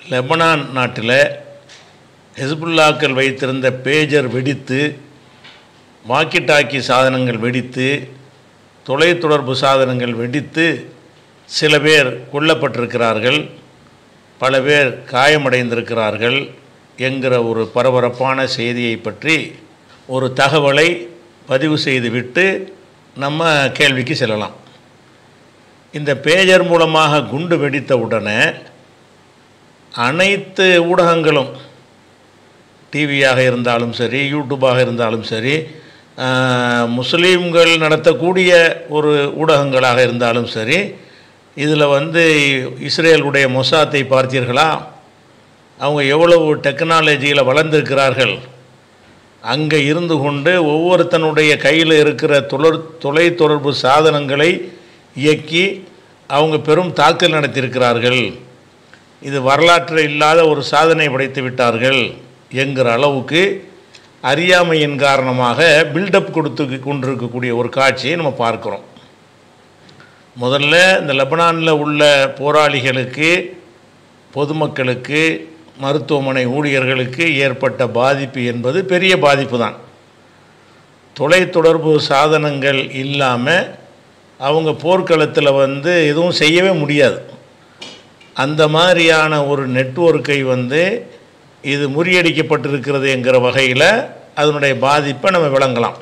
Lebanon நாட்டில் ஹெஸ்புல்லாக்கள் வைத்திருந்த pager வெடித்து வாக்கி டாக்கி சாதனங்கள் வெடித்து தொலைத்தொடர்பு சாதனங்கள் வெடித்து சில பேர் கொல்லப்பட்டிருக்கிறார்கள் பல பேர் காயமடைந்திருக்கிறார்கள் என்கிற ஒரு பரபரப்பான செய்தியை பற்றி ஒரு தகவலை பதிவு செய்துவிட்டு நம்ம கேள்விக்கு செல்லலாம் இந்த பேஜர் மூலமாக குண்டு வெடித்த உடனே அனைத்து ஊடகங்களும் டிவியாக இருந்தாலும் சரி யூடியூபாக இருந்தாலும் சரி ஆஹ், முஸ்லீம்கள் நடத்தக்கூடிய ஒரு ஊடகங்களாக இருந்தாலும் சரி இதில் வந்து இஸ்ரேலுடைய மொசாத்தை பார்த்தீர்களா அவங்க எவ்வளவு டெக்னாலஜியில் வளர்ந்திருக்கிறார்கள் அங்கே இருந்து கொண்டு ஒவ்வொருத்தனுடைய கையில் இருக்கிற தொலர் தொலைத்தொடர்பு சாதனங்களை இயக்கி அவங்க பெரும் தாக்கல் நடத்தியிருக்கிறார்கள் இது வரலாற்றில் இல்லாத ஒரு சாதனை படைத்து விட்டார்கள் என்கிற அளவுக்கு அறியாமையின் காரணமாக பில்டப் கொடுத்து கொண்டிருக்கக்கூடிய ஒரு காட்சியை நம்ம பார்க்குறோம் முதல்ல இந்த லெபனானில் உள்ள போராளிகளுக்கு பொதுமக்களுக்கு மருத்துவமனை ஊழியர்களுக்கு ஏற்பட்ட பாதிப்பு என்பது பெரிய பாதிப்பு தான் தொலைத்தொடர்பு சாதனங்கள் இல்லாமல் அவங்க போர்க்களத்தில் வந்து எதுவும் செய்யவே முடியாது அந்த மாதிரியான ஒரு நெட்வொர்க்கை வந்து இது முறியடிக்கப்பட்டிருக்கிறது என்கிற வகையில் அதனுடைய பாதிப்பை நம்ம விளங்கலாம்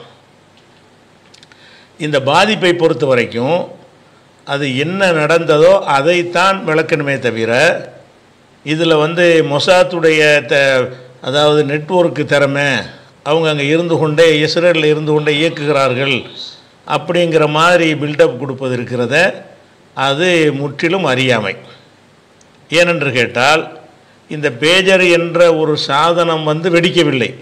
இந்த பாதிப்பை பொறுத்த வரைக்கும் அது என்ன நடந்ததோ அதைத்தான் விளக்கணுமே தவிர இதில் வந்து மொசாத்துடைய த அதாவது நெட்வொர்க்கு திறமை அவங்க அங்கே இருந்து கொண்டே இஸ்ரேலில் இருந்து கொண்டே இயக்குகிறார்கள் அப்படிங்கிற மாதிரி பில்டப் கொடுப்பது இருக்கிறத அது முற்றிலும் அறியாமை ஏனென்று கேட்டால் இந்த பேஜர் என்ற ஒரு சாதனம் வந்து வெடிக்கவில்லை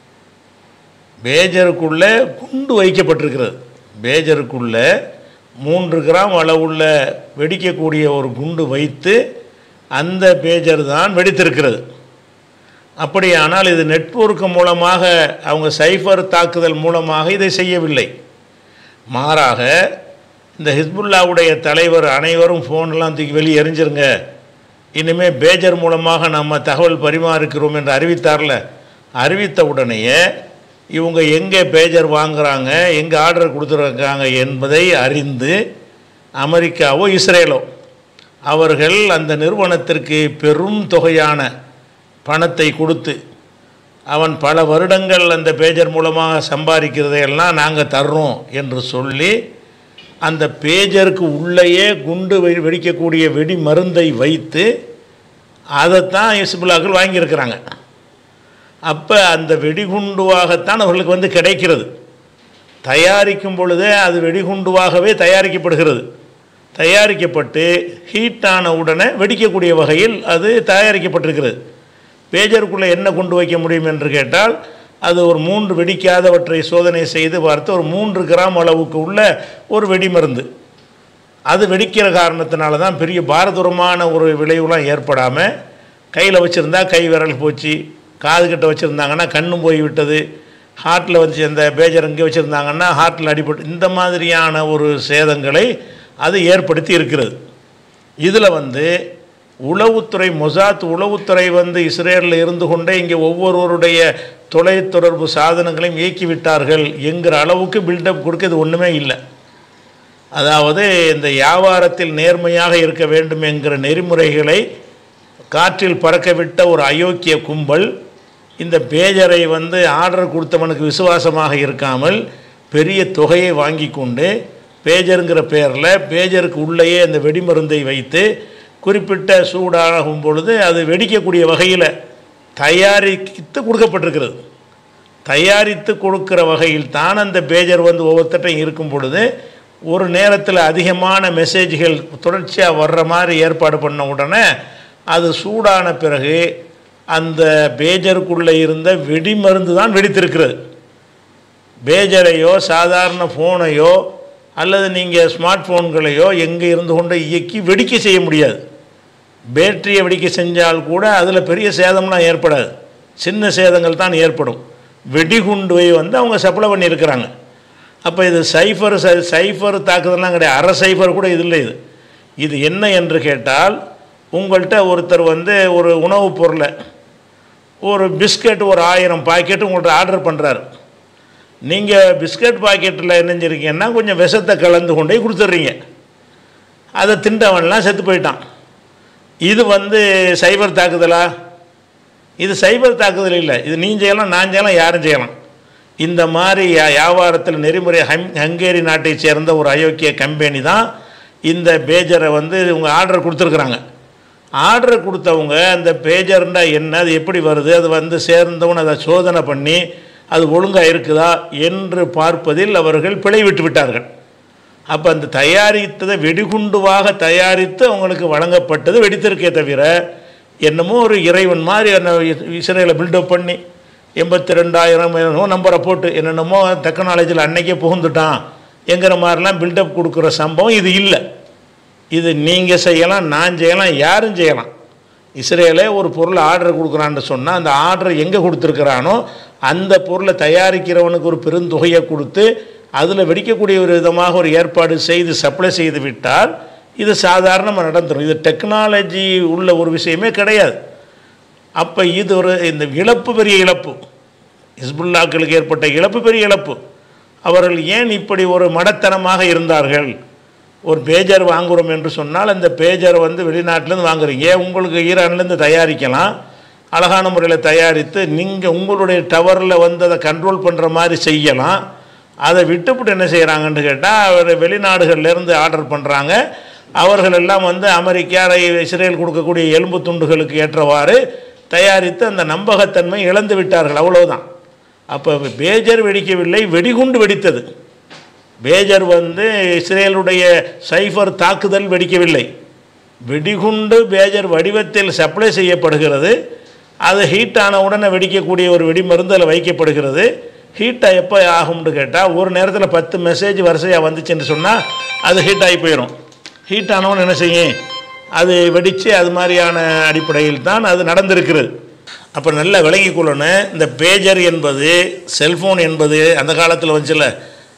பேஜருக்குள்ளே குண்டு வைக்கப்பட்டிருக்கிறது பேஜருக்குள்ளே மூன்று கிராம் அளவுள்ள வெடிக்கக்கூடிய ஒரு குண்டு வைத்து அந்த பேஜர் தான் வெடித்திருக்கிறது அப்படியானால் இது நெட்வொர்க் மூலமாக அவங்க சைஃபர் தாக்குதல் மூலமாக இதை செய்யவில்லை மாறாக இந்த ஹிஸ்புல்லாவுடைய தலைவர் அனைவரும் ஃபோன்லாம் தூக்கி வெளியே எறிஞ்சிருங்க இனிமேல் பேஜர் மூலமாக நம்ம தகவல் பரிமாறிக்கிறோம் என்று அறிவித்தார்ல அறிவித்த உடனேயே இவங்க எங்கே பேஜர் வாங்குறாங்க எங்கே ஆர்டர் கொடுத்துருக்காங்க என்பதை அறிந்து அமெரிக்காவோ இஸ்ரேலோ அவர்கள் அந்த நிறுவனத்திற்கு பெரும் தொகையான பணத்தை கொடுத்து அவன் பல வருடங்கள் அந்த பேஜர் மூலமாக சம்பாதிக்கிறதையெல்லாம் நாங்கள் தர்றோம் என்று சொல்லி அந்த பேஜருக்கு உள்ளேயே குண்டு வெடி வெடிக்கக்கூடிய வெடி மருந்தை வைத்து அதைத்தான் இஸ்புல்லாக்கள் வாங்கியிருக்கிறாங்க அப்போ அந்த வெடிகுண்டுவாகத்தான் அவர்களுக்கு வந்து கிடைக்கிறது தயாரிக்கும் பொழுதே அது வெடிகுண்டுவாகவே தயாரிக்கப்படுகிறது தயாரிக்கப்பட்டு ஹீட்டான உடனே வெடிக்கக்கூடிய வகையில் அது தயாரிக்கப்பட்டிருக்கிறது பேஜருக்குள்ளே என்ன கொண்டு வைக்க முடியும் என்று கேட்டால் அது ஒரு மூன்று வெடிக்காதவற்றை சோதனை செய்து பார்த்து ஒரு மூன்று கிராம் அளவுக்கு உள்ள ஒரு வெடிமருந்து அது வெடிக்கிற காரணத்தினால தான் பெரிய பாரதூரமான ஒரு விளைவுலாம் ஏற்படாமல் கையில் வச்சுருந்தா கை விரல் போச்சு காது கிட்ட வச்சுருந்தாங்கன்னா கண்ணும் போய் விட்டது ஹார்ட்டில் வச்சு அந்த பேஜர் இங்கே வச்சுருந்தாங்கன்னா ஹார்ட்டில் அடிபட்டு இந்த மாதிரியான ஒரு சேதங்களை அது ஏற்படுத்தி இருக்கிறது இதில் வந்து உளவுத்துறை மொசாத் உளவுத்துறை வந்து இஸ்ரேலில் இருந்து கொண்டே இங்கே ஒவ்வொருவருடைய தொலைத்தொடர்பு சாதனங்களையும் இயக்கிவிட்டார்கள் என்கிற அளவுக்கு பில்டப் கொடுக்க இது ஒன்றுமே இல்லை அதாவது இந்த வியாபாரத்தில் நேர்மையாக இருக்க வேண்டும் என்கிற நெறிமுறைகளை காற்றில் பறக்கவிட்ட ஒரு அயோக்கிய கும்பல் இந்த பேஜரை வந்து ஆர்டர் கொடுத்தவனுக்கு விசுவாசமாக இருக்காமல் பெரிய தொகையை வாங்கி கொண்டு பேஜருங்கிற பேரில் பேஜருக்கு உள்ளேயே அந்த வெடிமருந்தை வைத்து குறிப்பிட்ட சூடாகும் பொழுது அது வெடிக்கக்கூடிய வகையில் தயாரித்து கொடுக்கப்பட்டிருக்கிறது தயாரித்து கொடுக்கிற வகையில் தான் அந்த பேஜர் வந்து ஒவ்வொருத்தட்டையும் இருக்கும் பொழுது ஒரு நேரத்தில் அதிகமான மெசேஜ்கள் தொடர்ச்சியாக வர்ற மாதிரி ஏற்பாடு பண்ண உடனே அது சூடான பிறகு அந்த பேஜருக்குள்ளே இருந்த வெடிமருந்து தான் வெடித்திருக்கிறது பேஜரையோ சாதாரண ஃபோனையோ அல்லது நீங்கள் ஸ்மார்ட் ஃபோன்களையோ எங்கே இருந்து கொண்டு இயக்கி வெடிக்க செய்ய முடியாது பேட்டரியை வெடிக்க செஞ்சால் கூட அதில் பெரிய சேதம்லாம் ஏற்படாது சின்ன சேதங்கள் தான் ஏற்படும் வெடிகுண்டுவை வந்து அவங்க சப்ளை பண்ணியிருக்கிறாங்க அப்போ இது சைஃபர் சைஃபர் தாக்குதல்லாம் கிடையாது அரை சைஃபர் கூட இது இல்லை இது இது என்ன என்று கேட்டால் உங்கள்கிட்ட ஒருத்தர் வந்து ஒரு உணவுப் பொருளை ஒரு பிஸ்கட் ஒரு ஆயிரம் பாக்கெட் உங்கள்கிட்ட ஆர்டர் பண்ணுறாரு நீங்கள் பிஸ்கட் பாக்கெட்டில் என்னஞ்சிருக்கீங்கன்னா கொஞ்சம் விஷத்தை கலந்து கொண்டு போய் கொடுத்துட்றீங்க அதை திண்டவன்லாம் செத்து போயிட்டான் இது வந்து சைபர் தாக்குதலா இது சைபர் தாக்குதல் இல்லை இது நீ செய்யலாம் நான் செய்யலாம் யாரும் செய்யலாம் இந்த மாதிரி யா- வியாபாரத்தில் நெறிமுறை ஹங் ஹங்கேரி நாட்டை சேர்ந்த ஒரு அயோக்கிய கம்பெனி தான் இந்த பேஜரை வந்து இவங்க ஆர்டர் கொடுத்துருக்குறாங்க ஆர்டர் கொடுத்தவங்க அந்த பேஜர்ண்டா என்ன அது எப்படி வருது அது வந்து சேர்ந்தவன் அதை சோதனை பண்ணி அது ஒழுங்காக இருக்குதா என்று பார்ப்பதில் அவர்கள் பிழை விட்டு விட்டார்கள் அப்போ அந்த தயாரித்ததை வெடிகுண்டுவாக தயாரித்து அவங்களுக்கு வழங்கப்பட்டது வெடித்திருக்கே தவிர என்னமோ ஒரு இறைவன் மாதிரி என்ன இஸ்ரேலை பில்டப் பண்ணி எண்பத்தி ரெண்டாயிரம் என்னமோ நம்பரை போட்டு என்னென்னமோ டெக்னாலஜியில் அன்னைக்கே புகுந்துட்டான் என்கிற மாதிரிலாம் பில்டப் கொடுக்குற சம்பவம் இது இல்லை இது நீங்கள் செய்யலாம் நான் செய்யலாம் யாரும் செய்யலாம் இஸ்ரேலே ஒரு பொருளை ஆர்டர் கொடுக்குறான்னு சொன்னால் அந்த ஆர்டர் எங்கே கொடுத்துருக்குறானோ அந்த பொருளை தயாரிக்கிறவனுக்கு ஒரு பெருந்தொகையை கொடுத்து அதில் வெடிக்கக்கூடிய ஒரு விதமாக ஒரு ஏற்பாடு செய்து சப்ளை செய்து விட்டால் இது சாதாரணமாக நடந்துடும் இது டெக்னாலஜி உள்ள ஒரு விஷயமே கிடையாது அப்போ இது ஒரு இந்த இழப்பு பெரிய இழப்பு ஹிஸ்புல்லாக்களுக்கு ஏற்பட்ட இழப்பு பெரிய இழப்பு அவர்கள் ஏன் இப்படி ஒரு மடத்தனமாக இருந்தார்கள் ஒரு பேஜர் வாங்குகிறோம் என்று சொன்னால் அந்த பேஜரை வந்து வெளிநாட்டிலேருந்து வாங்குறீங்க உங்களுக்கு ஈரான்லேருந்து தயாரிக்கலாம் அழகான முறையில் தயாரித்து நீங்கள் உங்களுடைய டவரில் வந்து அதை கண்ட்ரோல் பண்ணுற மாதிரி செய்யலாம் அதை விட்டுப்புட்டு என்ன செய்கிறாங்கன்னு கேட்டால் அவர் வெளிநாடுகள்லேருந்து ஆர்டர் பண்ணுறாங்க அவர்கள் எல்லாம் வந்து அமெரிக்கா இஸ்ரேல் கொடுக்கக்கூடிய எலும்பு துண்டுகளுக்கு ஏற்றவாறு தயாரித்து அந்த நம்பகத்தன்மை இழந்து விட்டார்கள் அவ்வளவுதான் அப்போ பேஜர் வெடிக்கவில்லை வெடிகுண்டு வெடித்தது பேஜர் வந்து இஸ்ரேலுடைய சைஃபர் தாக்குதல் வெடிக்கவில்லை வெடிகுண்டு பேஜர் வடிவத்தில் சப்ளை செய்யப்படுகிறது அது ஹீட் ஆன உடனே வெடிக்கக்கூடிய ஒரு வெடிமருந்து அதில் வைக்கப்படுகிறது ஹீட்டாக எப்போ ஆகும்னு கேட்டால் ஒரு நேரத்தில் பத்து மெசேஜ் வரிசையாக வந்துச்சுன்னு சொன்னால் அது ஹீட் ஆகி போயிடும் ஹீட் ஆனவன் என்ன செய்யும் அது வெடித்து அது மாதிரியான அடிப்படையில் தான் அது நடந்திருக்கிறது அப்போ நல்லா விளங்கிக் கொள்ளணும் இந்த பேஜர் என்பது செல்ஃபோன் என்பது அந்த காலத்தில் வந்துச்சுல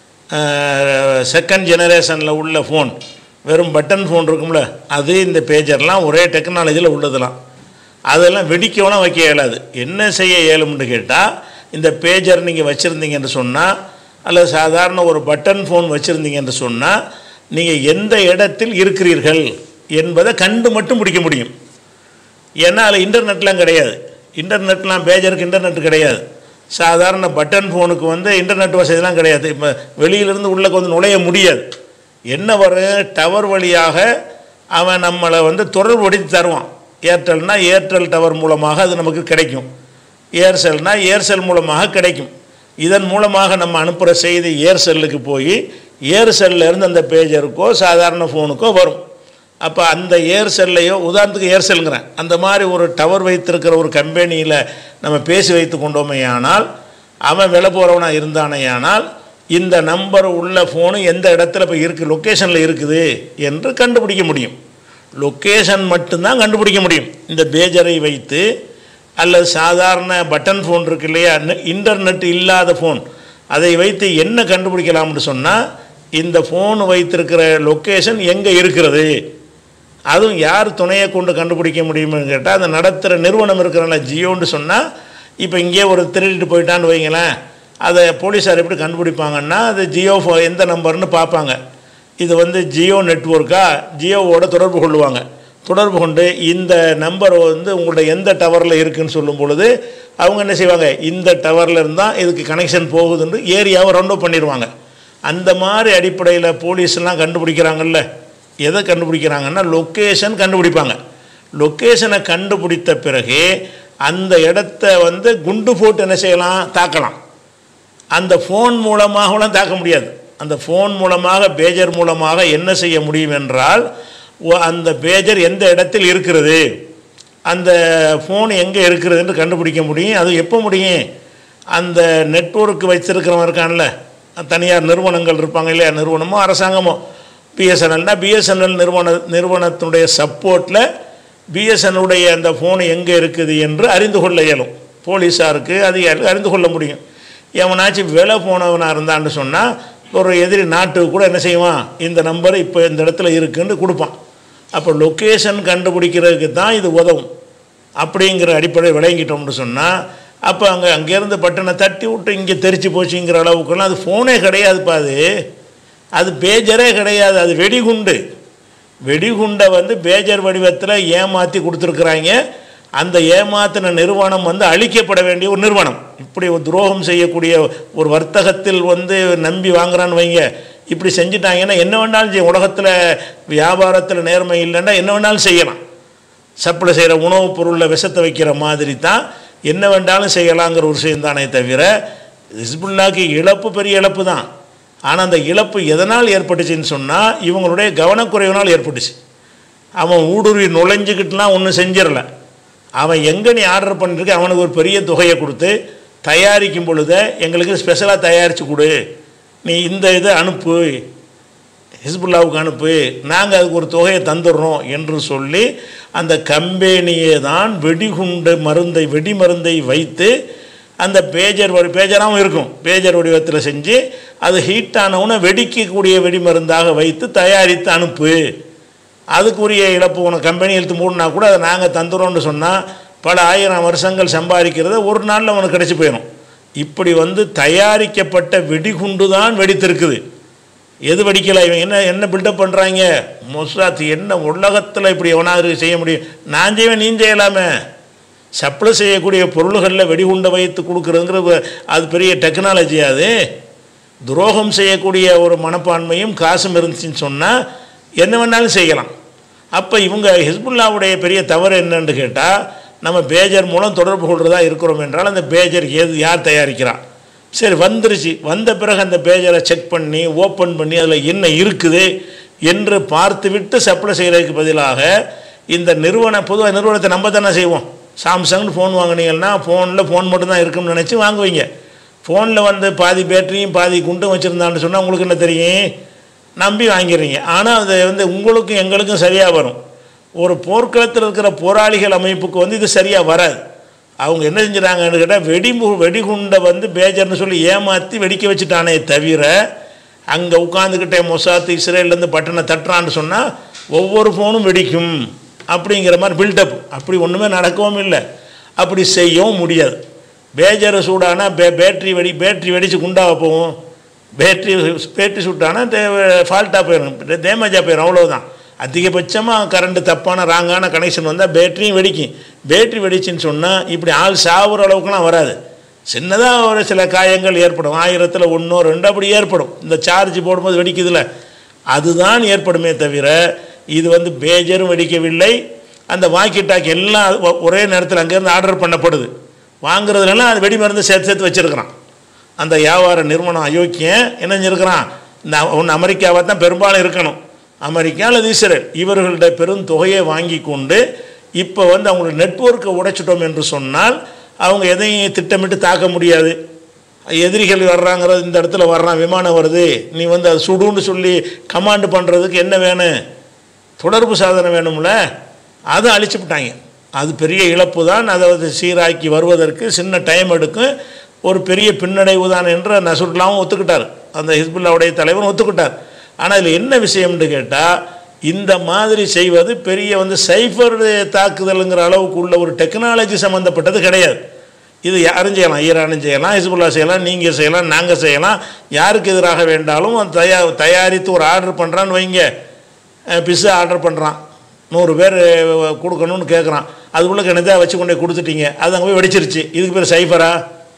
செகண்ட் ஜெனரேஷனில் உள்ள ஃபோன் வெறும் பட்டன் ஃபோன் இருக்கும்ல அது இந்த பேஜர்லாம் ஒரே டெக்னாலஜியில் உள்ளதெல்லாம் அதெல்லாம் வெடிக்கவும் வைக்க இயலாது என்ன செய்ய இயலும்னு கேட்டால் இந்த பேஜர் நீங்கள் வச்சுருந்தீங்கன்னு சொன்னால் அல்லது சாதாரண ஒரு பட்டன் ஃபோன் வச்சுருந்தீங்கன்னு சொன்னால் நீங்கள் எந்த இடத்தில் இருக்கிறீர்கள் என்பதை கண்டு மட்டும் பிடிக்க முடியும் ஏன்னா அதில் இன்டர்நெட்லாம் கிடையாது இன்டர்நெட்லாம் பேஜருக்கு இன்டர்நெட் கிடையாது சாதாரண பட்டன் ஃபோனுக்கு வந்து இன்டர்நெட் வசதிலாம் கிடையாது இப்போ வெளியிலேருந்து உள்ளே வந்து நுழைய முடியாது என்ன வரும் டவர் வழியாக அவன் நம்மளை வந்து தொடர்புபடுத்தி தருவான் ஏர்டெல்னா ஏர்டெல் டவர் மூலமாக அது நமக்கு கிடைக்கும் ஏர்செல்னா ஏர்செல் மூலமாக கிடைக்கும் இதன் மூலமாக நம்ம அனுப்புகிற செய்தி ஏர்செல்லுக்கு போய் ஏர்செல்ல இருந்து அந்த பேஜருக்கோ சாதாரண ஃபோனுக்கோ வரும் அப்போ அந்த ஏர்செல்லையோ உதாரணத்துக்கு ஏர்செல்ங்கிறேன் அந்த மாதிரி ஒரு டவர் வைத்திருக்கிற ஒரு கம்பெனியில் நம்ம பேசி வைத்து கொண்டோமேயானால் அவன் விலை போகிறவனாக இருந்தானேயானால் இந்த நம்பர் உள்ள ஃபோனு எந்த இடத்துல இப்போ இருக்குது லொக்கேஷனில் இருக்குது என்று கண்டுபிடிக்க முடியும் லொக்கேஷன் மட்டும்தான் கண்டுபிடிக்க முடியும் இந்த பேஜரை வைத்து அல்லது சாதாரண பட்டன் ஃபோன் இருக்கு இல்லையா இன்டர்நெட் இல்லாத ஃபோன் அதை வைத்து என்ன கண்டுபிடிக்கலாம்னு சொன்னால் இந்த ஃபோன் வைத்திருக்கிற லொக்கேஷன் எங்கே இருக்கிறது அதுவும் யார் துணையை கொண்டு கண்டுபிடிக்க முடியும்னு கேட்டால் அந்த நடத்துகிற நிறுவனம் இருக்கிறனால ஜியோன்னு சொன்னால் இப்போ இங்கே ஒரு திருடிட்டு போயிட்டான்னு வைங்களேன் அதை போலீஸார் எப்படி கண்டுபிடிப்பாங்கன்னா அது ஜியோ ஃபோ எந்த நம்பர்னு பார்ப்பாங்க இது வந்து ஜியோ நெட்வொர்க்கா ஜியோவோட தொடர்பு கொள்ளுவாங்க தொடர்பு கொண்டு இந்த நம்பர் வந்து உங்களோட எந்த டவரில் இருக்குன்னு சொல்லும் பொழுது அவங்க என்ன செய்வாங்க இந்த டவரில் இருந்தால் இதுக்கு கனெக்ஷன் போகுதுன்னு ஏரியாவை ரவுண்ட் பண்ணிடுவாங்க அந்த மாதிரி அடிப்படையில் போலீஸ்லாம் கண்டுபிடிக்கிறாங்கல்ல எதை கண்டுபிடிக்கிறாங்கன்னா லொக்கேஷன் கண்டுபிடிப்பாங்க லொக்கேஷனை கண்டுபிடித்த பிறகு அந்த இடத்த வந்து குண்டு போட்டு என்ன செய்யலாம் தாக்கலாம் அந்த ஃபோன் மூலமாகலாம் தாக்க முடியாது அந்த ஃபோன் மூலமாக பேஜர் மூலமாக என்ன செய்ய முடியும் என்றால் ஒ- அந்த பேஜர் எந்த இடத்தில் இருக்கிறது அந்த ஃபோன் எங்கே இருக்கிறது என்று கண்டுபிடிக்க முடியும் அது எப்போ முடியும் அந்த நெட்வொர்க் வச்சிருக்கிறவன் இருக்கான்ல தனியார் நிறுவனங்கள் இருப்பாங்க இல்லையா நிறுவனமோ அரசாங்கமோ பிஎஸ்என்எல்னா பிஎஸ்என்எல் நிறுவன நிறுவனத்தினுடைய சப்போர்ட்டில் பிஎஸ்என்னுடைய அந்த ஃபோன் எங்கே இருக்குது என்று அறிந்து கொள்ள இயலும் போலீஸாருக்கு அதிகாரிகள் அறிந்து கொள்ள முடியும் எவனாச்சும் விலை போனவனாக இருந்தான்னு சொன்னால் ஒரு எதிரி நாட்டுக்கு கூட என்ன செய்வான் இந்த நம்பர் இப்போ இந்த இடத்துல இருக்குன்னு கொடுப்பான் அப்போ லொக்கேஷன் கண்டுபிடிக்கிறதுக்கு தான் இது உதவும் அப்படிங்கிற அடிப்படை விளங்கிட்டோம்னு சொன்னால் அப்போ அங்கே அங்கேருந்து பட்டனை தட்டி விட்டு இங்கே தெரிச்சு போச்சுங்கிற அளவுக்குலாம் அது ஃபோனே கிடையாதுப்பா அது அது பேஜரே கிடையாது அது வெடிகுண்டு வெடிகுண்டை வந்து பேஜர் வடிவத்தில் ஏமாற்றி கொடுத்துருக்குறாங்க அந்த ஏமாத்தின நிறுவனம் வந்து அழிக்கப்பட வேண்டிய ஒரு நிறுவனம் இப்படி ஒரு துரோகம் செய்யக்கூடிய ஒரு வர்த்தகத்தில் வந்து நம்பி வாங்குறான்னு வைங்க இப்படி செஞ்சிட்டாங்கன்னா என்ன வேணாலும் செய்யும் உலகத்தில் வியாபாரத்தில் நேர்மை இல்லைன்னா என்ன வேணாலும் செய்யலாம் சப்ளை செய்கிற உணவுப் பொருளில் விஷத்தை வைக்கிற மாதிரி தான் என்ன வேண்டாலும் செய்யலாங்கிற ஒரு விஷயம் தானே தவிர ஹிஸ்புல்லாக்கு இழப்பு பெரிய இழப்பு தான் ஆனால் அந்த இழப்பு எதனால் ஏற்பட்டுச்சுன்னு சொன்னால் இவங்களுடைய கவனக்குறைவினால் ஏற்பட்டுச்சு அவன் ஊடுருவி நுழைஞ்சிக்கிட்டுலாம் ஒன்றும் செஞ்சிடல அவன் எங்கே நீ ஆர்டர் பண்ணிருக்க அவனுக்கு ஒரு பெரிய தொகையை கொடுத்து தயாரிக்கும் பொழுது எங்களுக்கு ஸ்பெஷலாக தயாரித்து கொடு நீ இந்த இதை அனுப்பு ஹிஸ்புல்லாவுக்கு அனுப்பு நாங்கள் அதுக்கு ஒரு தொகையை தந்துடுறோம் என்று சொல்லி அந்த கம்பெனியை தான் வெடிகுண்டு மருந்தை வெடி மருந்தை வைத்து அந்த பேஜர் வடி பேஜராகவும் இருக்கும் பேஜர் வடிவத்தில் செஞ்சு அது ஹீட் ஆனவுடனே வெடிக்கக்கூடிய வெடி மருந்தாக வைத்து தயாரித்து அனுப்பு அதுக்குரிய இழப்பு உனக்கு கம்பெனி இழுத்து மூடினா கூட அதை நாங்கள் தந்துடுறோம்னு சொன்னால் பல ஆயிரம் வருஷங்கள் சம்பாதிக்கிறத ஒரு நாளில் உனக்கு கிடச்சி போயிடும் இப்படி வந்து தயாரிக்கப்பட்ட வெடிகுண்டு தான் வெடித்திருக்குது எது வெடிக்கலை இவன் என்ன என்ன பில்டப் பண்ணுறாங்க மொசாத் என்ன உலகத்தில் இப்படி எவனாவது செய்ய முடியும் நான் செய்வேன் நீ செய்யலாமே சப்ளை செய்யக்கூடிய பொருள்களில் வெடிகுண்டை வைத்து கொடுக்குறதுங்கிற அது பெரிய டெக்னாலஜி அது துரோகம் செய்யக்கூடிய ஒரு மனப்பான்மையும் காசும் இருந்துச்சுன்னு சொன்னால் என்ன வேணாலும் செய்யலாம் அப்போ இவங்க ஹிஸ்புல்லாவுடைய பெரிய தவறு என்னன்னு கேட்டால் நம்ம பேஜர் மூலம் தொடர்பு கொள்றதா இருக்கிறோம் என்றால் அந்த பேஜர் எது யார் தயாரிக்கிறா சரி வந்துருச்சு வந்த பிறகு அந்த பேஜரை செக் பண்ணி ஓப்பன் பண்ணி அதில் என்ன இருக்குது என்று பார்த்து விட்டு சப்ளை செய்கிறதுக்கு பதிலாக இந்த நிறுவன பொதுவாக நிறுவனத்தை நம்ம தானே செய்வோம் சாம்சங்னு ஃபோன் வாங்கினீங்கன்னா ஃபோனில் ஃபோன் மட்டும்தான் இருக்கும்னு நினச்சி வாங்குவீங்க ஃபோனில் வந்து பாதி பேட்டரியும் பாதி குண்டும் வச்சுருந்தான்னு சொன்னால் உங்களுக்கு என்ன தெரியும் நம்பி வாங்கிடுறீங்க ஆனால் அது வந்து உங்களுக்கும் எங்களுக்கும் சரியாக வரும் ஒரு போர்க்களத்தில் இருக்கிற போராளிகள் அமைப்புக்கு வந்து இது சரியாக வராது அவங்க என்ன செஞ்சுறாங்கன்னு கேட்டால் வெடி வெடிகுண்டை வந்து பேஜர்னு சொல்லி ஏமாற்றி வெடிக்க வச்சுட்டானே தவிர அங்கே உட்காந்துக்கிட்டே மொசாத்து இஸ்ரேல்லேருந்து பட்டனை தட்டுறான்னு சொன்னால் ஒவ்வொரு ஃபோனும் வெடிக்கும் அப்படிங்கிற மாதிரி பில்டப் அப்படி ஒன்றுமே நடக்கவும் இல்லை அப்படி செய்யவும் முடியாது பேஜரை சூடானா பே பேட்ரி வெடி பேட்ரி வெடித்து குண்டாக போகும் பேட்ரி பேட்ரி சுட்டானா ஃபால்ட்டாக போயிடும் டேமேஜாக போயிடும் அவ்வளோதான் அதிகபட்சமாக கரண்ட்டு தப்பான ராங்கான கனெக்ஷன் வந்தால் பேட்டரியும் வெடிக்கும் பேட்டரி வெடிச்சுன்னு சொன்னால் இப்படி ஆள் சாவுற அளவுக்குலாம் வராது சின்னதாக ஒரு சில காயங்கள் ஏற்படும் ஆயிரத்தில் ஒன்றோ ரெண்டோ அப்படி ஏற்படும் இந்த சார்ஜ் போடும்போது வெடிக்குதுல அதுதான் ஏற்படுமே தவிர இது வந்து பேஜரும் வெடிக்கவில்லை அந்த வாக்கி டாக் எல்லாம் ஒ- ஒரே நேரத்தில் அங்கேருந்து ஆர்டர் பண்ணப்படுது வாங்குறதுலாம் அது வெடி மருந்து சேர்த்து சேர்த்து வச்சுருக்கிறான் அந்த வியாபார நிறுவனம் அயோக்கியன் என்ன செஞ்சிருக்கிறான் இந்த ஒன்று அமெரிக்காவை தான் பெரும்பாலும் இருக்கணும் அமெரிக்கா அல்லது இஸ்ரேல் இவர்களுடைய பெரும் தொகையை வாங்கி கொண்டு இப்போ வந்து அவங்களோட நெட்வொர்க்கை உடைச்சிட்டோம் என்று சொன்னால் அவங்க எதையும் திட்டமிட்டு தாக்க முடியாது எதிரிகள் வர்றாங்கிறது இந்த இடத்துல வர்றான் விமானம் வருது நீ வந்து அது சுடுன்னு சொல்லி கமாண்டு பண்ணுறதுக்கு என்ன வேணும் தொடர்பு சாதனம் வேணும்ல அதை அழிச்சு விட்டாங்க அது பெரிய இழப்பு தான் அதை வந்து சீராக்கி வருவதற்கு சின்ன டைம் எடுக்கும் ஒரு பெரிய பின்னடைவு தான் என்று நசுர்லாவும் ஒத்துக்கிட்டார் அந்த ஹிஸ்புல்லாவுடைய தலைவரும் ஒத்துக்கிட்டார் ஆனால் இதில் என்ன விஷயம்னு கேட்டால் இந்த மாதிரி செய்வது பெரிய வந்து சைஃபர் தாக்குதலுங்கிற அளவுக்கு உள்ள ஒரு டெக்னாலஜி சம்மந்தப்பட்டது கிடையாது இது யாரும் செய்யலாம் ஈரானும் செய்யலாம் ஹிஸ்புல்லா செய்யலாம் நீங்கள் செய்யலாம் நாங்கள் செய்யலாம் யாருக்கு எதிராக வேண்டாலும் அது தயா தயாரித்து ஒரு ஆர்டர் பண்ணுறான்னு வைங்க பிஸ்ஸா ஆர்டர் பண்ணுறான் நூறு பேர் கொடுக்கணும்னு கேட்குறான் அதுக்குள்ளே கிணத்தா வச்சு கொண்டு போய் கொடுத்துட்டீங்க அது அங்கே போய் வெடிச்சிருச்சு இதுக்கு பேர் சைஃபரா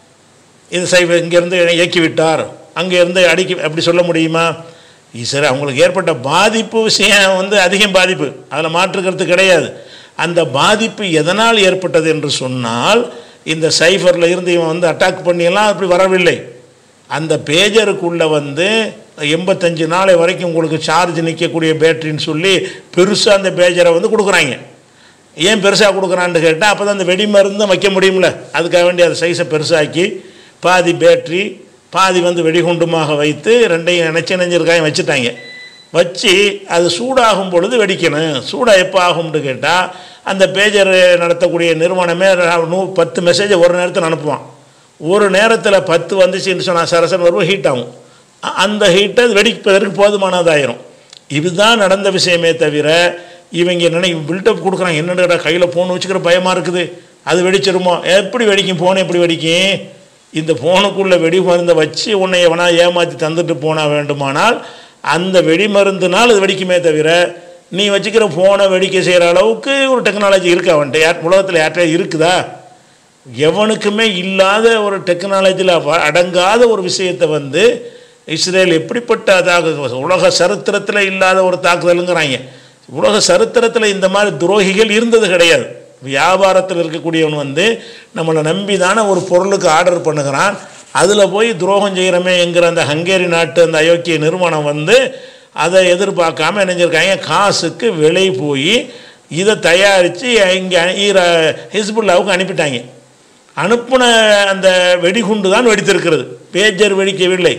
இது சைஃபர் இங்கேருந்து இயக்கி விட்டார் அங்கேருந்து அடிக்கி அப்படி சொல்ல முடியுமா சரி அவங்களுக்கு ஏற்பட்ட பாதிப்பு விஷயம் வந்து அதிகம் பாதிப்பு அதில் மாற்றுக்கிறது கிடையாது அந்த பாதிப்பு எதனால் ஏற்பட்டது என்று சொன்னால் இந்த சைஃபரில் இருந்து இவன் வந்து அட்டாக் பண்ணியெல்லாம் அப்படி வரவில்லை அந்த பேஜருக்குள்ளே வந்து எண்பத்தஞ்சு நாளை வரைக்கும் உங்களுக்கு சார்ஜ் நிற்கக்கூடிய பேட்டரின்னு சொல்லி பெருசாக அந்த பேஜரை வந்து கொடுக்குறாங்க ஏன் பெருசாக கொடுக்குறான்னு கேட்டால் அப்போ தான் அந்த வெடி மருந்து வைக்க முடியும்ல அதுக்காக வேண்டி அந்த சைஸை பெருசாக்கி பாதி பேட்ரி பாதி வந்து வெடிகுண்டுமாக வைத்து ரெண்டையும் இணைச்சி இணைஞ்சிருக்காயும் வச்சுட்டாங்க வச்சு அது சூடாகும் பொழுது வெடிக்கணும் சூடாக எப்போ ஆகும்னு கேட்டால் அந்த பேஜர் நடத்தக்கூடிய நிறுவனமே நூ பத்து மெசேஜை ஒரு நேரத்தில் அனுப்புவான் ஒரு நேரத்தில் பத்து வந்துச்சுன்னு சொன்னால் சரசன் வருவோம் ஹீட் ஆகும் அ- அந்த ஹீட்டை அது வெடிப்பதற்கு போதுமானதாயிரும் இதுதான் நடந்த விஷயமே தவிர இவங்க என்னென்ன பில்டப் கொடுக்குறாங்க என்னடா கையில் ஃபோன் வச்சுக்கிற பயமாக இருக்குது அது வெடிச்சிருமோ எப்படி வெடிக்கும் ஃபோன் எப்படி வெடிக்கும் இந்த ஃபோனுக்குள்ளே வெடி மருந்தை வச்சு உன்னை எவனா ஏமாற்றி தந்துட்டு போனா வேண்டுமானால் அந்த வெடி மருந்துனால் அது வெடிக்குமே தவிர நீ வச்சுக்கிற ஃபோனை வெடிக்க செய்கிற அளவுக்கு ஒரு டெக்னாலஜி இருக்கா அவன்கிட்ட யார் உலகத்தில் யார்கிட்ட இருக்குதா எவனுக்குமே இல்லாத ஒரு டெக்னாலஜியில் அடங்காத ஒரு விஷயத்தை வந்து இஸ்ரேல் எப்படிப்பட்ட அதாக உலக சரித்திரத்தில் இல்லாத ஒரு தாக்குதலுங்கிறாங்க உலக சரித்திரத்தில் இந்த மாதிரி துரோகிகள் இருந்தது கிடையாது வியாபாரத்தில் இருக்கக்கூடியவன் வந்து நம்மளை நம்பி தானே ஒரு பொருளுக்கு ஆர்டர் பண்ணுகிறான் அதில் போய் துரோகம் செய்கிறமே என்கிற அந்த ஹங்கேரி நாட்டு அந்த அயோக்கிய நிறுவனம் வந்து அதை எதிர்பார்க்காம நினைஞ்சிருக்காங்க காசுக்கு விலை போய் இதை தயாரித்து இங்கே ஈர ஹிஸ்புல்லாவுக்கு அனுப்பிட்டாங்க அனுப்பின அந்த வெடிகுண்டு தான் வெடித்திருக்கிறது பேஜர் வெடிக்கவில்லை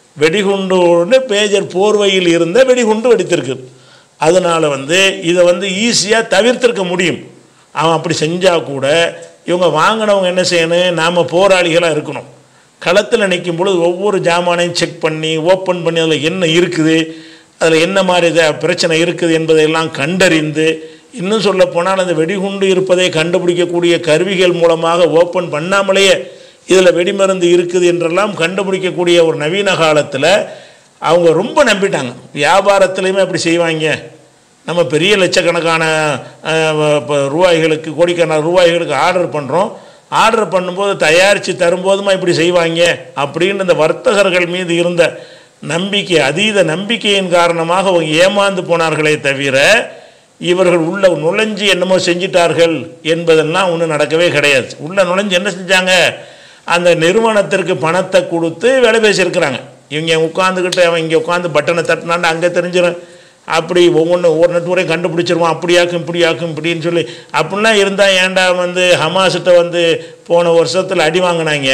வெடிகுண்டு பேஜர் போர்வையில் இருந்த வெடிகுண்டு வெடித்திருக்குது அதனால் வந்து இதை வந்து ஈஸியாக தவிர்த்திருக்க முடியும் அவன் அப்படி செஞ்சால் கூட இவங்க வாங்கினவங்க என்ன செய்யணும் நாம் போராளிகளாக இருக்கணும் களத்தில் நிற்கும் பொழுது ஒவ்வொரு ஜாமானையும் செக் பண்ணி ஓப்பன் பண்ணி அதில் என்ன இருக்குது அதில் என்ன மாதிரி இத பிரச்சனை இருக்குது என்பதையெல்லாம் கண்டறிந்து இன்னும் சொல்ல போனால் அந்த வெடிகுண்டு இருப்பதை கண்டுபிடிக்கக்கூடிய கருவிகள் மூலமாக ஓப்பன் பண்ணாமலேயே இதில் வெடிமருந்து இருக்குது என்றெல்லாம் கண்டுபிடிக்கக்கூடிய ஒரு நவீன காலத்தில் அவங்க ரொம்ப நம்பிட்டாங்க வியாபாரத்துலேயுமே அப்படி செய்வாங்க நம்ம பெரிய லட்சக்கணக்கான அஹ், இப்போ ரூபாய்களுக்கு கோடிக்கணக்கான ரூபாய்களுக்கு ஆர்டர் பண்ணுறோம் ஆர்டர் பண்ணும்போது தயாரித்து தரும்போதுமா இப்படி செய்வாங்க அப்படின்னு இந்த வர்த்தகர்கள் மீது இருந்த நம்பிக்கை அதீத நம்பிக்கையின் காரணமாக அவங்க ஏமாந்து போனார்களே தவிர இவர்கள் உள்ள நுழைஞ்சு என்னமோ செஞ்சிட்டார்கள் என்பதெல்லாம் ஒன்றும் நடக்கவே கிடையாது உள்ள நுழைஞ்சு என்ன செஞ்சாங்க அந்த நிறுவனத்திற்கு பணத்தை கொடுத்து வேலை பேசியிருக்கிறாங்க இவங்க உட்காந்துக்கிட்டு அவன் இங்கே உட்காந்து பட்டனை தட்டினாண்டு அங்கே தெரிஞ்சிடும் அப்படி ஒவ்வொன்று ஒவ்வொரு நெட்வொர்க்கையும் கண்டுபிடிச்சிருவான் அப்படியாக்கும் இப்படியாக்கும் இப்படின்னு சொல்லி அப்படிலாம் இருந்தால் ஏன்டா வந்து ஹமாஸ்கிட்ட வந்து போன வருஷத்தில் அடி வாங்கினாங்க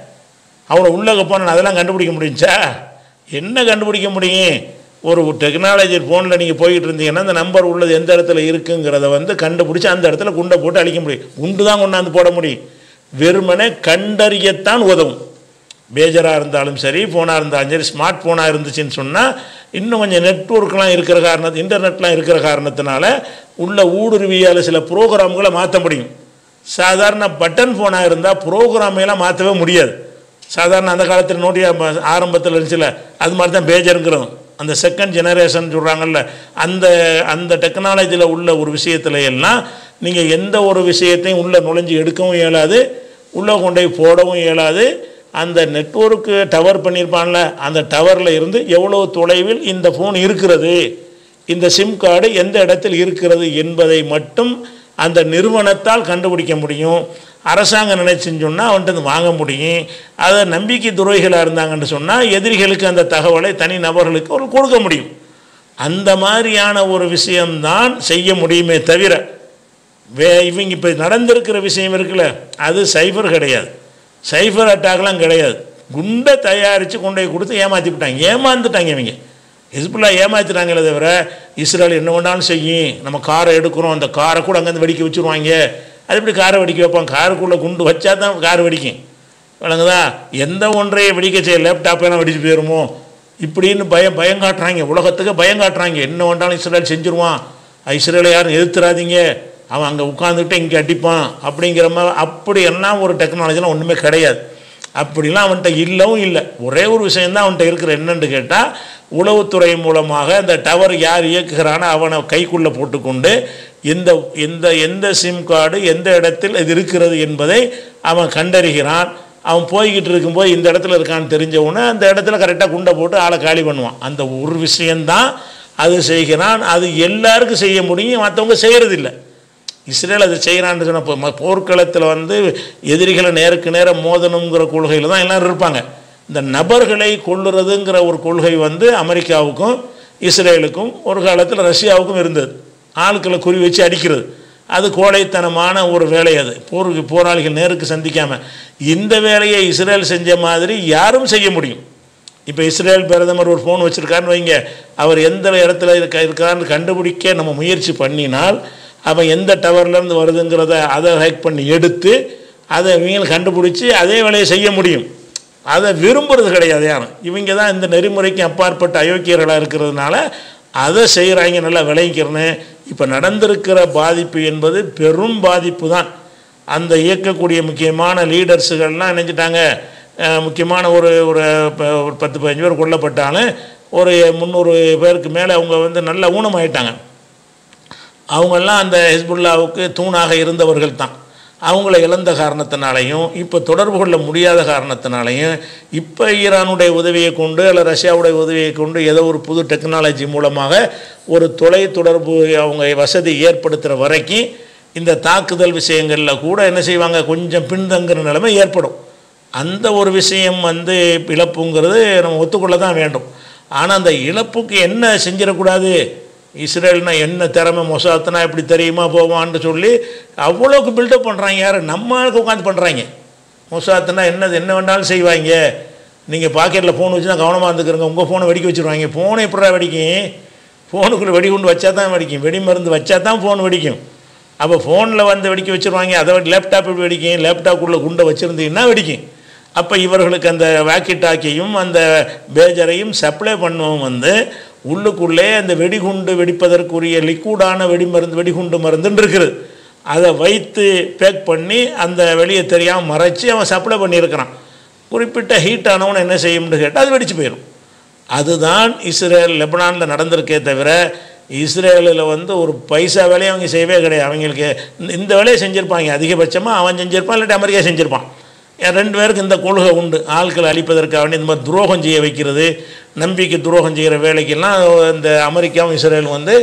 அவனை உள்ளே போன அதெல்லாம் கண்டுபிடிக்க முடிஞ்சா என்ன கண்டுபிடிக்க முடியும் ஒரு டெக்னாலஜி ஃபோனில் நீங்கள் போய்கிட்டு இருந்தீங்கன்னா அந்த நம்பர் உள்ளது எந்த இடத்துல இருக்குங்கிறத வந்து கண்டுபிடிச்சி அந்த இடத்துல குண்டை போட்டு அழிக்க முடியும் குண்டு தான் கொண்டாந்து போட முடியும் வெறுமனே கண்டறியத்தான் உதவும் பேஜராக இருந்தாலும் சரி ஃபோனாக இருந்தாலும் சரி ஸ்மார்ட் ஃபோனாக இருந்துச்சுன்னு சொன்னால் இன்னும் கொஞ்சம் நெட்ஒர்க்லாம் இருக்கிற காரணத்து இன்டர்நெட்லாம் இருக்கிற காரணத்தினால உள்ள ஊடுருவியால் சில ப்ரோக்ராம்களை மாற்ற முடியும் சாதாரண பட்டன் ஃபோனாக இருந்தால் ப்ரோக்ராமையெல்லாம் மாற்றவே முடியாது சாதாரண அந்த காலத்தில் நோட்டியா ஆரம்பத்தில் இருந்துச்சுல அது மாதிரி தான் பேஜருங்கிறோம் அந்த செகண்ட் ஜெனரேஷன் சொல்கிறாங்கல்ல அந்த அந்த டெக்னாலஜியில் உள்ள ஒரு விஷயத்துல எல்லாம் நீங்கள் எந்த ஒரு விஷயத்தையும் உள்ளே நுழைஞ்சு எடுக்கவும் இயலாது உள்ளே கொண்டு போய் போடவும் இயலாது அந்த நெட்வொர்க்கு டவர் பண்ணியிருப்பான்ல அந்த டவரில் இருந்து எவ்வளோ தொலைவில் இந்த ஃபோன் இருக்கிறது இந்த சிம் கார்டு எந்த இடத்தில் இருக்கிறது என்பதை மட்டும் அந்த நிறுவனத்தால் கண்டுபிடிக்க முடியும் அரசாங்கம் நினைச்சுன்னு சொன்னால் அவன்கிட்ட இருந்து வாங்க முடியும் அதை நம்பிக்கை துரோகிகளாக இருந்தாங்கன்னு சொன்னால் எதிரிகளுக்கு அந்த தகவலை தனி நபர்களுக்கு ஒரு கொடுக்க முடியும் அந்த மாதிரியான ஒரு விஷயம்தான் செய்ய முடியுமே தவிர வே இவங்க இப்போ நடந்திருக்கிற விஷயம் இருக்குல்ல அது சைபர் கிடையாது சைபர் அட்டாக்லாம் கிடையாது குண்டை தயாரித்து கொண்டு போய் கொடுத்து ஏமாற்றி விட்டாங்க ஏமாந்துட்டாங்க இவங்க ஹிஸ்புல்லா ஏமாத்திட்டாங்களே தவிர இஸ்ரேல் என்ன வேணாலும் செய்யும் நம்ம காரை எடுக்கிறோம் அந்த காரை கூட அங்கேருந்து வெடிக்க வச்சுருவாங்க அது எப்படி காரை வெடிக்க வைப்பாங்க காருக்குள்ளே குண்டு வச்சா தான் கார் வெடிக்கும் விளங்குதா எந்த ஒன்றையை வெடிக்க செய்ய லேப்டாப் எல்லாம் வெடிச்சு போயிருமோ இப்படின்னு பயம் பயம் காட்டுறாங்க உலகத்துக்கு பயம் காட்டுறாங்க என்ன வேண்டாலும் இஸ்ரேல் செஞ்சுருவான் இஸ்ரேலை யாரும் எதிர்த்துறாதீங்க அவன் அங்கே உட்காந்துக்கிட்டு இங்கே அடிப்பான் அப்படிங்கிற மாதிரி அப்படி எல்லாம் ஒரு டெக்னாலஜிலாம் ஒன்றுமே கிடையாது அப்படிலாம் அவன்கிட்ட இல்லவும் இல்லை ஒரே ஒரு விஷயந்தான் அவன்கிட்ட இருக்கிற என்னன்னு கேட்டால் உளவுத்துறை மூலமாக அந்த டவர் யார் இயக்குகிறானோ அவனை கைக்குள்ளே போட்டுக்கொண்டு எந்த எந்த எந்த சிம் கார்டு எந்த இடத்தில் இது இருக்கிறது என்பதை அவன் கண்டறிகிறான் அவன் போய்கிட்டு இருக்கும்போது இந்த இடத்துல இருக்கான்னு தெரிஞ்சவொன்னே அந்த இடத்துல கரெக்டாக குண்டை போட்டு ஆளை காலி பண்ணுவான் அந்த ஒரு விஷயந்தான் அது செய்கிறான் அது எல்லாருக்கும் செய்ய முடியும் மற்றவங்க செய்கிறதில்ல இஸ்ரேல் அதை செய்கிறான்னு சொன்ன இப்போ ம- போர்க்களத்தில் வந்து எதிரிகளை நேருக்கு நேரம் மோதணுங்கிற கொள்கையில் தான் எல்லாரும் இருப்பாங்க இந்த நபர்களை கொள்ளுறதுங்கிற ஒரு கொள்கை வந்து அமெரிக்காவுக்கும் இஸ்ரேலுக்கும் ஒரு காலத்தில் ரஷ்யாவுக்கும் இருந்தது ஆட்களை குறி வச்சு அடிக்கிறது அது கோழைத்தனமான ஒரு வேலை அது போருக்கு போராளிகள் நேருக்கு சந்திக்காமல் இந்த வேலையை இஸ்ரேல் செஞ்ச மாதிரி யாரும் செய்ய முடியும் இப்போ இஸ்ரேல் பிரதமர் ஒரு ஃபோன் வச்சுருக்காருன்னு வைங்க அவர் எந்த இடத்துல இருக்க இருக்காருன்னு கண்டுபிடிக்க நம்ம முயற்சி பண்ணினால் அவன் எந்த டவர்லேருந்து வருதுங்கிறத அதை ஹேக் பண்ணி எடுத்து அதை இவங்க கண்டுபிடிச்சி அதே வேலையை செய்ய முடியும் அதை விரும்புறது கிடையாது யாரும் இவங்க தான் இந்த நெறிமுறைக்கு அப்பாற்பட்ட அயோக்கியர்களாக இருக்கிறதுனால அதை செய்கிறாங்க நல்லா விளைவிக்கிறேன்னு இப்போ நடந்திருக்கிற பாதிப்பு என்பது பெரும் பாதிப்பு தான் அந்த இயக்கக்கூடிய முக்கியமான லீடர்ஸுகள்லாம் நினைச்சிட்டாங்க முக்கியமான ஒரு ஒரு ப- ஒரு பத்து பதினஞ்சு பேர் கொல்லப்பட்டாலும் ஒரு முந்நூறு பேருக்கு மேலே அவங்க வந்து நல்ல ஊனமாயிட்டாங்க அவங்கெல்லாம் அந்த ஹிஸ்புல்லாவுக்கு தூணாக இருந்தவர்கள் தான் அவங்கள இழந்த காரணத்தினாலையும் இப்போ தொடர்பு கொள்ள முடியாத காரணத்தினாலையும் இப்போ ஈரானுடைய உதவியை கொண்டு அல்ல ரஷ்யாவுடைய உதவியை கொண்டு ஏதோ ஒரு புது டெக்னாலஜி மூலமாக ஒரு தொலை தொடர்பு அவங்க வசதி ஏற்படுத்துகிற வரைக்கும் இந்த தாக்குதல் விஷயங்களில் கூட என்ன செய்வாங்க கொஞ்சம் பின்தங்குற நிலைமை ஏற்படும் அந்த ஒரு விஷயம் வந்து இழப்புங்கிறது நம்ம ஒத்துக்கொள்ள தான் வேண்டும் ஆனால் அந்த இழப்புக்கு என்ன செஞ்சிடக்கூடாது இஸ்ரேல்னா என்ன திறமை மொசாத்துனா எப்படி தெரியுமா போவான்னு சொல்லி அவ்வளோக்கு பில்டப் பண்ணுறாங்க யார் நம்ம ஆளுக்கு உட்காந்து பண்ணுறாங்க மொசாத்துனா என்னது என்ன வேண்டாலும் செய்வாங்க நீங்கள் பாக்கெட்டில் ஃபோன் வச்சு தான் கவனமாக இருந்துக்கிறங்க உங்கள் ஃபோனை வெடிக்க வச்சுருவாங்க ஃபோனை எப்படா வெடிக்கும் ஃபோனுக்குள்ளே வெடிகுண்டு வச்சா தான் வெடிக்கும் வெடி மருந்து வச்சா தான் ஃபோன் வெடிக்கும் அப்போ ஃபோனில் வந்து வெடிக்க வச்சுருவாங்க அதை விட லேப்டாப் எப்படி வெடிக்கும் லேப்டாப்புக்குள்ளே குண்டை வச்சுருந்தீங்கன்னா வெடிக்கும் அப்போ இவர்களுக்கு அந்த வாக்கி டாக்கியும் அந்த பேஜரையும் சப்ளை பண்ணவும் வந்து உள்ளுக்குள்ளே அந்த வெடிகுண்டு வெடிப்பதற்குரிய லிக்விடான வெடிமருந்து வெடிகுண்டு மருந்துன்னு இருக்குது அதை வைத்து பேக் பண்ணி அந்த வெளியே தெரியாமல் மறைச்சி அவன் சப்ளை பண்ணியிருக்கிறான் குறிப்பிட்ட ஹீட் ஆனவன் என்ன செய்யும்னு கேட்டால் அது வெடிச்சு போயிடும் அதுதான் இஸ்ரேல் லெபனானில் நடந்திருக்கே தவிர இஸ்ரேலில் வந்து ஒரு பைசா வேலையை அவங்க செய்யவே கிடையாது அவங்களுக்கு இந்த- இந்த வேலையை செஞ்சுருப்பாங்க அதிகபட்சமாக அவன் செஞ்சிருப்பான் இல்லாட்டி அமெரிக்கா செஞ்சுருப்பான் ஏன் ரெண்டு பேருக்கு இந்த கொள்கை உண்டு ஆட்களை அழிப்பதற்காக வேண்டி இந்த மாதிரி துரோகம் செய்ய வைக்கிறது நம்பிக்கை துரோகம் செய்கிற வேலைக்கெல்லாம் இந்த அமெரிக்காவும் இஸ்ரேலும் வந்து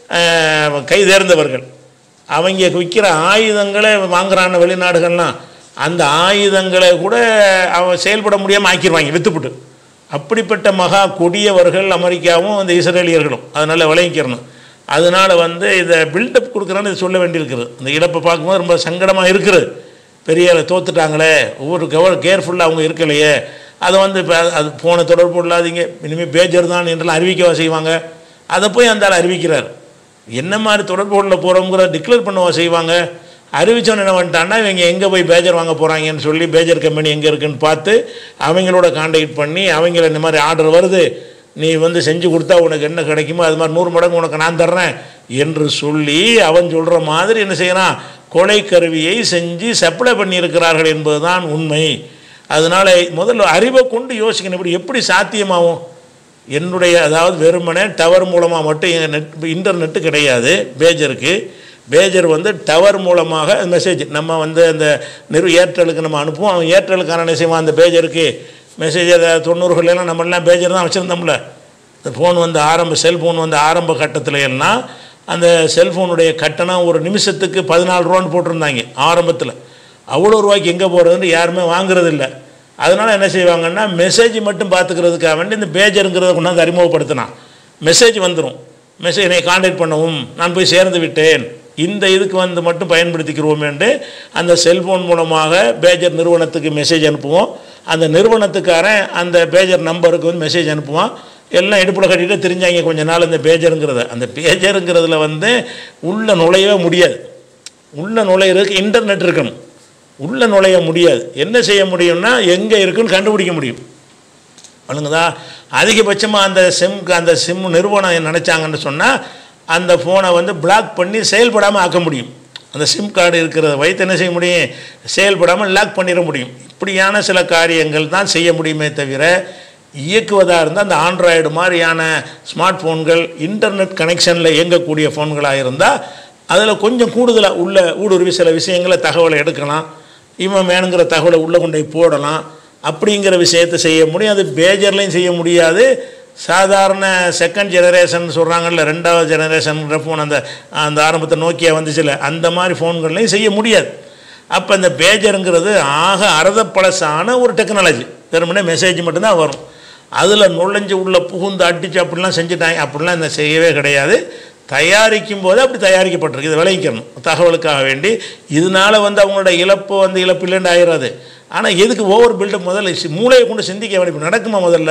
அஹ், கை தேர்ந்தவர்கள் அவங்க விற்கிற ஆயுதங்களை வாங்குறான வெளிநாடுகள்லாம் அந்த ஆயுதங்களை கூட அவன் செயல்பட முடியாமல் ஆக்கிடுவாங்க வித்துப்புட்டு அப்படிப்பட்ட மகா கொடியவர்கள் அமெரிக்காவும் அந்த இஸ்ரேலியர்களும் அதனால் விளைவிக்கிறணும் அதனால் வந்து இதை பில்டப் கொடுக்குறான்னு இது சொல்ல வேண்டியிருக்குது இந்த இழப்பை பார்க்கும்போது ரொம்ப சங்கடமாக இருக்குது பெரிய ஆளு தோத்துட்டாங்களே ஒவ்வொரு கவர் கேர்ஃபுல்லாக அவங்க இருக்கலையே அதை வந்து இப்போ அது போன தொடர்பு இல்லாதீங்க இனிமேல் பேஜர் தான் என்றெல்லாம் அறிவிக்கவா செய்வாங்க அதை போய் அந்த ஆள் அறிவிக்கிறார் என்ன மாதிரி தொடர்பு கொள்ள போகிறோங்கிற டிக்ளேர் பண்ணவா செய்வாங்க அறிவிச்சவன் என்ன பண்ணிட்டான்னா இவங்க எங்கே போய் பேஜர் வாங்க போகிறாங்கன்னு சொல்லி பேஜர் கம்பெனி எங்கே இருக்குன்னு பார்த்து அவங்களோட காண்டாக்ட் பண்ணி அவங்கள இந்த மாதிரி ஆர்டர் வருது நீ வந்து செஞ்சு கொடுத்தா உனக்கு என்ன கிடைக்குமோ அது மாதிரி நூறு மடங்கு உனக்கு நான் தர்றேன் என்று சொல்லி அவன் சொல்கிற மாதிரி என்ன செய்யறான் கொலை கருவியை செஞ்சு சப்ளை பண்ணியிருக்கிறார்கள் என்பதுதான் உண்மை அதனால் முதல்ல அறிவை கொண்டு யோசிக்கணும் இப்படி எப்படி சாத்தியமாகும் என்னுடைய அதாவது வெறுமனே டவர் மூலமாக மட்டும் எங்கள் நெட் இன்டர்நெட்டு கிடையாது பேஜருக்கு பேஜர் வந்து டவர் மூலமாக மெசேஜ் நம்ம வந்து அந்த நிறு ஏர்டெலுக்கு நம்ம அனுப்புவோம் அவன் ஏர்டெலுக்கான என்ன செய்வான் அந்த பேஜருக்கு மெசேஜ் தொண்ணூறுகளெல்லாம் நம்மளாம் பேஜர் தான் வச்சுருந்தோம்ல இந்த ஃபோன் வந்து ஆரம்ப செல்ஃபோன் வந்து ஆரம்ப கட்டத்தில் எல்லாம் அந்த செல்ஃபோனுடைய கட்டணம் ஒரு நிமிஷத்துக்கு பதினாலு ரூபான்னு போட்டிருந்தாங்க ஆரம்பத்தில் அவ்வளோ ரூபாய்க்கு எங்கே போகிறதுன்னு யாருமே வாங்குறதில்ல அதனால் என்ன செய்வாங்கன்னா மெசேஜ் மட்டும் பார்த்துக்கிறதுக்காக வேண்டி இந்த பேஜருங்கிறத கொண்டாந்து அறிமுகப்படுத்தினான் மெசேஜ் வந்துடும் மெசேஜ் என்னை காண்டாக்ட் பண்ணவும் நான் போய் சேர்ந்து விட்டேன் இந்த இதுக்கு வந்து மட்டும் பயன்படுத்திக்கிறோமேன்ட்டு அந்த செல்ஃபோன் மூலமாக பேஜர் நிறுவனத்துக்கு மெசேஜ் அனுப்புவோம் அந்த நிறுவனத்துக்காரன் அந்த பேஜர் நம்பருக்கு வந்து மெசேஜ் அனுப்புவான் எல்லாம் இடுப்பில் கட்டிட்டு தெரிஞ்சாங்க கொஞ்ச நாள் இந்த பேஜருங்கிறத அந்த பேஜருங்கிறதுல வந்து உள்ளே நுழையவே முடியாது உள்ள நுழையிறதுக்கு இன்டர்நெட் இருக்கணும் உள்ள நுழைய முடியாது என்ன செய்ய முடியும்னா எங்கே இருக்குன்னு கண்டுபிடிக்க முடியும் வழங்குதா அதிகபட்சமாக அந்த சிம் அந்த சிம் நிறுவனம் நினச்சாங்கன்னு சொன்னால் அந்த ஃபோனை வந்து பிளாக் பண்ணி செயல்படாமல் ஆக்க முடியும் அந்த சிம் கார்டு இருக்கிறத வைத்து என்ன செய்ய முடியும் செயல்படாமல் லாக் பண்ணிட முடியும் இப்படியான சில காரியங்கள் தான் செய்ய முடியுமே தவிர இயக்குவதாக இருந்தால் அந்த ஆண்ட்ராய்டு மாதிரியான ஸ்மார்ட் ஃபோன்கள் இன்டர்நெட் கனெக்ஷனில் இயங்கக்கூடிய ஃபோன்களாக இருந்தால் அதில் கொஞ்சம் கூடுதலாக உள்ள ஊடுருவி சில விஷயங்களை தகவலை எடுக்கலாம் இவன் வேணுங்கிற தகவலை உள்ளே கொண்டு போய் போடலாம் அப்படிங்கிற விஷயத்தை செய்ய முடியும் அது பேஜர்லையும் செய்ய முடியாது சாதாரண செகண்ட் ஜெனரேஷன் சொல்கிறாங்கல்ல ரெண்டாவது ஜெனரேஷன்ங்கிற ஃபோன் அந்த அந்த ஆரம்பத்தை நோக்கியா வந்துச்சுல அந்த மாதிரி ஃபோன்கள்லையும் செய்ய முடியாது அப்போ இந்த பேஜருங்கிறது ஆக அறதப்பழசான ஒரு டெக்னாலஜி வெறுமனே மெசேஜ் மட்டும்தான் வரும் அதில் நுழைஞ்சு உள்ள புகுந்து அடிச்சு அப்படிலாம் செஞ்சுட்டாங்க அப்படிலாம் இந்த செய்யவே கிடையாது தயாரிக்கும் போது அப்படி தயாரிக்கப்பட்டிருக்கு இதை விளைவிக்கணும் தகவலுக்காக வேண்டி இதனால வந்து அவங்களோட இழப்பு வந்து இழப்பு இல்லைன்னு ஆயிடாது ஆனால் எதுக்கு ஓவர் பில்டப் முதல்ல சி- மூளையை கொண்டு சிந்திக்க வேண்டிய இப்ப நடக்குமா முதல்ல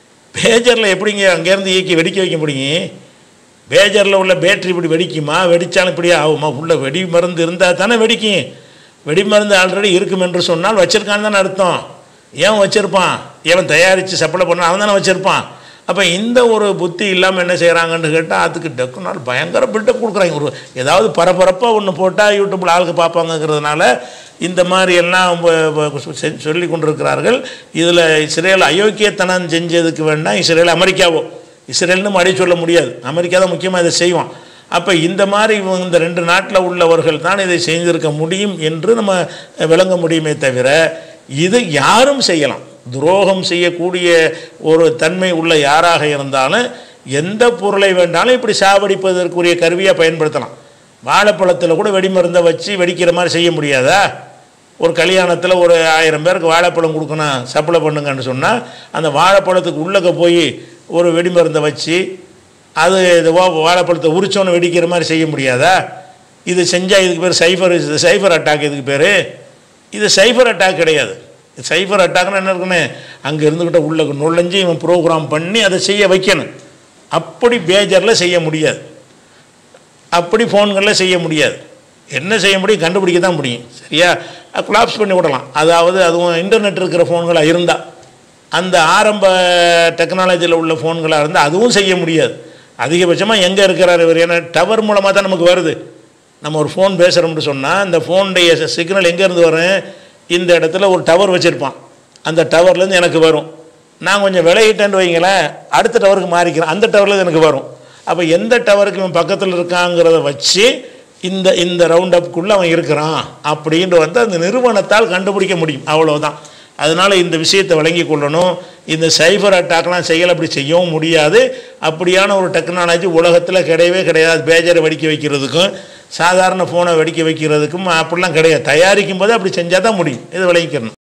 பேஜரில் எப்படிங்க அங்கேருந்து இயக்கி வெடிக்க வைக்க முடியும் பேஜரில் உள்ள பேட்டரி இப்படி வெடிக்குமா வெடித்தாலும் இப்படியே ஆகுமா உள்ள வெடி மருந்து இருந்தால் தானே வெடிக்கும் வெடி மருந்து ஆல்ரெடி இருக்கும் என்று சொன்னால் வச்சிருக்கான்னு தானே அர்த்தம் ஏன் வச்சிருப்பான் ஏன் தயாரித்து சப்ளை பண்ண அவன் தானே வச்சிருப்பான் அப்போ இந்த ஒரு புத்தி இல்லாமல் என்ன செய்கிறாங்கன்னு கேட்டால் அதுக்கு டக்கு நாள் பயங்கர பில்டப் கொடுக்குறாங்க ஒரு ஏதாவது பரபரப்பாக ஒன்று போட்டால் யூடியூப்பில் ஆளுக்கு பார்ப்பாங்கங்கிறதுனால இந்த மாதிரி எல்லாம் வ- வ- செ- சொல்லி கொண்டிருக்கிறார்கள் இதில் இஸ்ரேல் அயோக்கியத்தனம் செஞ்சதுக்கு வேண்டாம் இஸ்ரேல் அமெரிக்காவோ இஸ்ரேல்னு மடி சொல்ல முடியாது அமெரிக்கா தான் முக்கியமாக இதை செய்வான் அப்போ இந்த மாதிரி இவங்க இந்த ரெண்டு நாட்டில் உள்ளவர்கள் தான் இதை செய்திருக்க முடியும் என்று நம்ம விளங்க முடியுமே தவிர இது யாரும் செய்யலாம் துரோகம் செய்யக்கூடிய ஒரு தன்மை உள்ள யாராக இருந்தாலும் எந்த பொருளை வேண்டாலும் இப்படி சாவடிப்பதற்குரிய கருவியாக பயன்படுத்தலாம் வாழைப்பழத்தில் கூட வெடிமருந்தை வச்சு வெடிக்கிற மாதிரி செய்ய முடியாதா ஒரு கல்யாணத்தில் ஒரு ஆயிரம் பேருக்கு வாழைப்பழம் கொடுக்கணும் சப்ளை பண்ணுங்கன்னு சொன்னால் அந்த வாழைப்பழத்துக்கு உள்ளக்க போய் ஒரு வெடிமருந்தை வச்சு அது இது வா- வாழைப்பழத்தை உரிச்சோன்னு வெடிக்கிற மாதிரி செய்ய முடியாதா இது செஞ்சால் இதுக்கு பேர் சைஃபர் சைஃபர் அட்டாக் இதுக்கு பேர் இது சைஃபர் அட்டாக் கிடையாது சைஃபர் அட்டாக்னு என்ன இருக்குன்னு அங்கே இருந்துக்கிட்ட உள்ள நுழைஞ்சு இவன் ப்ரோக்ராம் பண்ணி அதை செய்ய வைக்கணும் அப்படி பேஜரில் செய்ய முடியாது அப்படி ஃபோன்களில் செய்ய முடியாது என்ன செய்ய முடியும் கண்டுபிடிக்க தான் முடியும் சரியா கொலாப்ஸ் பண்ணி விடலாம் அதாவது அதுவும் இன்டர்நெட் இருக்கிற ஃபோன்களாக இருந்தால் அந்த ஆரம்ப டெக்னாலஜியில் உள்ள ஃபோன்களாக இருந்தால் அதுவும் செய்ய முடியாது அதிகபட்சமாக எங்கே இருக்கிறார் இவர் ஏன்னா டவர் மூலமாக தான் நமக்கு வருது நம்ம ஒரு ஃபோன் பேசுகிறோம்னு சொன்னால் இந்த ஃபோனுடைய சிக்னல் எங்கேருந்து வரும் இந்த இடத்துல ஒரு டவர் வச்சுருப்பான் அந்த டவர்லேருந்து எனக்கு வரும் நான் கொஞ்சம் விலகிட்டேன்னு வைங்களேன் அடுத்த டவருக்கு மாறிக்கிறேன் அந்த டவர்லேருந்து எனக்கு வரும் அப்போ எந்த டவருக்கு இவன் பக்கத்தில் இருக்காங்கிறத வச்சு இந்த இந்த ரவுண்ட் அப்புக்குள்ளே அவன் இருக்கிறான் அப்படின்ட்டு வந்து அந்த நிறுவனத்தால் கண்டுபிடிக்க முடியும் அவ்வளவுதான் அதனால் இந்த விஷயத்தை விளங்கி கொள்ளணும் இந்த சைபர் அட்டாக்லாம் செய்யல அப்படி செய்யவும் முடியாது அப்படியான ஒரு டெக்னாலஜி உலகத்தில் கிடையவே கிடையாது பேஜரை வெடிக்க வைக்கிறதுக்கும் சாதாரண ஃபோனை வெடிக்க வைக்கிறதுக்கும் அப்படிலாம் கிடையாது தயாரிக்கும் போது அப்படி செஞ்சால் தான் முடியும் இது விளங்கிக்கணும்